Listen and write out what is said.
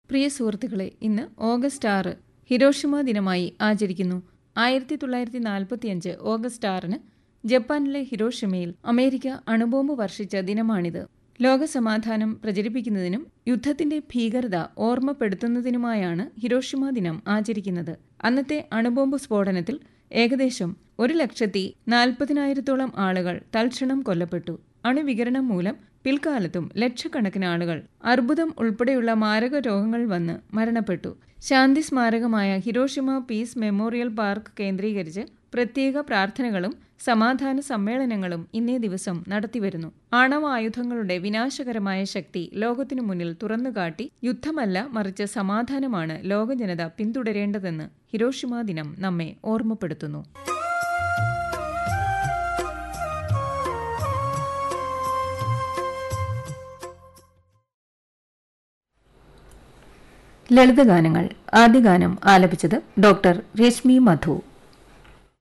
പ്രിയ സുഹൃത്തുക്കളെ ഇന്ന് ഓഗസ്റ്റ് ആറ് ഹിരോഷിമ ദിനമായി ആചരിക്കുന്നു ആയിരത്തി തൊള്ളായിരത്തി നാൽപ്പത്തിയഞ്ച് ഓഗസ്റ്റ് ആറിന് ജപ്പാനിലെ ഹിരോഷിമയിൽ അമേരിക്ക അണുബോംബ് വർഷിച്ച ദിനമാണിത് ലോകസമാധാനം പ്രചരിപ്പിക്കുന്നതിനും യുദ്ധത്തിന്റെ ഭീകരത ഓർമ്മപ്പെടുത്തുന്നതിനുമായാണ് ഹിരോഷിമ ദിനം ആചരിക്കുന്നത് അന്നത്തെ അണുബോംബ് സ്ഫോടനത്തിൽ ഏകദേശം ഒരു ലക്ഷത്തി നാൽപ്പതിനായിരത്തോളം ആളുകൾ തൽക്ഷണം കൊല്ലപ്പെട്ടു അണുവികരണം മൂലം പിൽക്കാലത്തും ലക്ഷക്കണക്കിന് ആളുകൾ അർബുദം ഉൾപ്പെടെയുള്ള മാരക രോഗങ്ങൾ വന്ന് മരണപ്പെട്ടു ശാന്തി സ്മാരകമായ ഹിരോഷിമ പീസ് മെമ്മോറിയൽ പാർക്ക് കേന്ദ്രീകരിച്ച് പ്രത്യേക പ്രാർത്ഥനകളും സമാധാന സമ്മേളനങ്ങളും ഇന്നേ ദിവസം നടത്തിവരുന്നു ആണവായുധങ്ങളുടെ വിനാശകരമായ ശക്തി ലോകത്തിനു മുന്നിൽ തുറന്നുകാട്ടി യുദ്ധമല്ല മറിച്ച് സമാധാനമാണ് ലോകജനത പിന്തുടരേണ്ടതെന്ന് ഹിരോഷിമ ദിനം നമ്മെ ഓർമ്മപ്പെടുത്തുന്നു ലളിതഗാനങ്ങൾ ആദ്യ ഗാനം ആലപിച്ചത് ഡോക്ടർ രശ്മി മധു